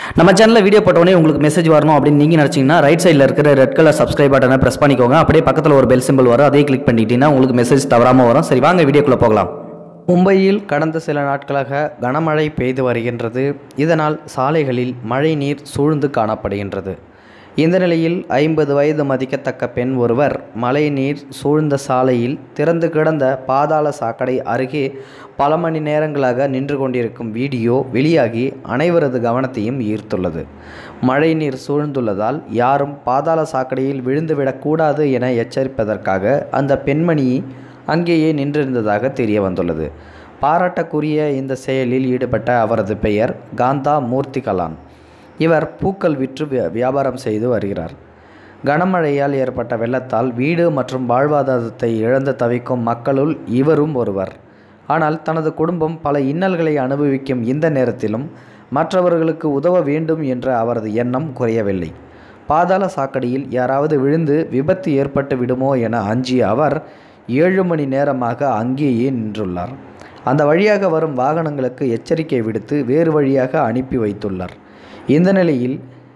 நம்ம சேனலில் வீடியோ போட்டோடனே உங்களுக்கு மெசேஜ் வரணும் அப்படின்னு நீங்கள் நினச்சிங்கன்னா ரைட் சைடில் இருக்கிற ரெட் கலர் சப்ஸ்கிரைப் பட்டனை ப்ரெஸ் பண்ணிக்கோங்க அப்படியே பக்கத்தில் ஒரு பெல் சிம்பிள் வரும் அதையும் கிளிக் பண்ணிக்கிட்டீங்கன்னா உங்களுக்கு மெசேஜ் தவறாமல் வரும் சரி வாங்க வீடியோக்குள்ளே போகலாம் மும்பையில் கடந்த சில நாட்களாக கனமழை பெய்து வருகின்றது இதனால் சாலைகளில் மழை நீர் சூழ்ந்து காணப்படுகின்றது இந்த நிலையில் ஐம்பது வயது மதிக்கத்தக்க பெண் ஒருவர் மழை நீர் சூழ்ந்த சாலையில் திறந்து கிடந்த பாதாள சாக்கடை அருகே பல மணி நேரங்களாக நின்று கொண்டிருக்கும் வீடியோ வெளியாகி அனைவரது கவனத்தையும் ஈர்த்துள்ளது மழை நீர் சூழ்ந்துள்ளதால் யாரும் பாதாள சாக்கடையில் விழுந்துவிடக்கூடாது என எச்சரிப்பதற்காக அந்த பெண்மணி அங்கேயே நின்றிருந்ததாக தெரிய வந்துள்ளது பாராட்டக்குரிய இந்த செயலில் ஈடுபட்ட அவரது பெயர் காந்தா மூர்த்திகலான் இவர் பூக்கள் விற்று வியா- வியாபாரம் செய்து வருகிறார் கனமழையால் ஏற்பட்ட வெள்ளத்தால் வீடு மற்றும் வாழ்வாதாரத்தை இழந்து தவிக்கும் மக்களுள் இவரும் ஒருவர் ஆனால் தனது குடும்பம் பல இன்னல்களை அனுபவிக்கும் இந்த நேரத்திலும் மற்றவர்களுக்கு உதவ வேண்டும் என்ற அவரது எண்ணம் குறையவில்லை பாதாள சாக்கடையில் யாராவது விழுந்து விபத்து ஏற்பட்டு விடுமோ என அஞ்சிய அவர் ஏழு மணி நேரமாக அங்கேயே நின்றுள்ளார் அந்த வழியாக வரும் வாகனங்களுக்கு எச்சரிக்கை விடுத்து வேறு வழியாக அனுப்பி வைத்துள்ளார் இந்த நிலையில்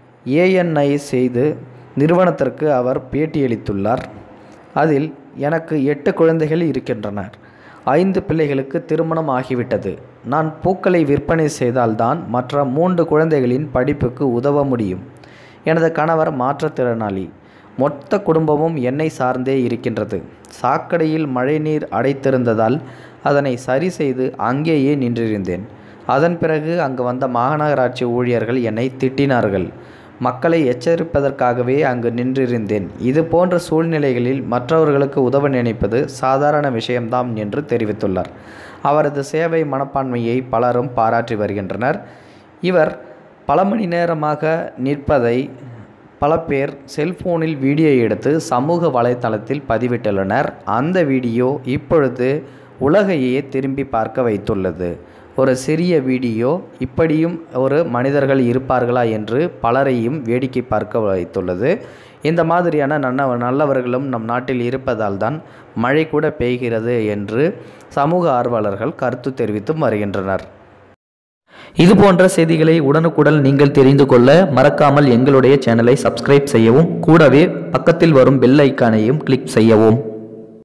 ஏஎன்ஐ செய்து நிறுவனத்திற்கு அவர் பேட்டியளித்துள்ளார் அதில் எனக்கு எட்டு குழந்தைகள் இருக்கின்றனர் ஐந்து பிள்ளைகளுக்கு திருமணம் ஆகிவிட்டது நான் பூக்களை விற்பனை செய்தால்தான் மற்ற மூன்று குழந்தைகளின் படிப்புக்கு உதவ முடியும் எனது கணவர் மாற்றுத்திறனாளி மொத்த குடும்பமும் என்னை சார்ந்தே இருக்கின்றது சாக்கடையில் மழைநீர் அடைத்திருந்ததால் அதனை சரி செய்து அங்கேயே நின்றிருந்தேன் அதன் பிறகு அங்கு வந்த மாநகராட்சி ஊழியர்கள் என்னை திட்டினார்கள் மக்களை எச்சரிப்பதற்காகவே அங்கு நின்றிருந்தேன் இது போன்ற சூழ்நிலைகளில் மற்றவர்களுக்கு உதவ நினைப்பது சாதாரண விஷயம்தான் என்று தெரிவித்துள்ளார் அவரது சேவை மனப்பான்மையை பலரும் பாராட்டி வருகின்றனர் இவர் பல மணி நேரமாக நிற்பதை பல பேர் செல்போனில் வீடியோ எடுத்து சமூக வலைத்தளத்தில் பதிவிட்டுள்ளனர் அந்த வீடியோ இப்பொழுது உலகையே திரும்பி பார்க்க வைத்துள்ளது ஒரு சிறிய வீடியோ இப்படியும் ஒரு மனிதர்கள் இருப்பார்களா என்று பலரையும் வேடிக்கை பார்க்க வைத்துள்ளது இந்த மாதிரியான நல்ல நல்லவர்களும் நம் நாட்டில் இருப்பதால் தான் மழை கூட பெய்கிறது என்று சமூக ஆர்வலர்கள் கருத்து தெரிவித்தும் வருகின்றனர் இது போன்ற செய்திகளை உடனுக்குடன் நீங்கள் தெரிந்து கொள்ள மறக்காமல் எங்களுடைய சேனலை சப்ஸ்கிரைப் செய்யவும் கூடவே பக்கத்தில் வரும் பெல் ஐக்கானையும் கிளிக் செய்யவும்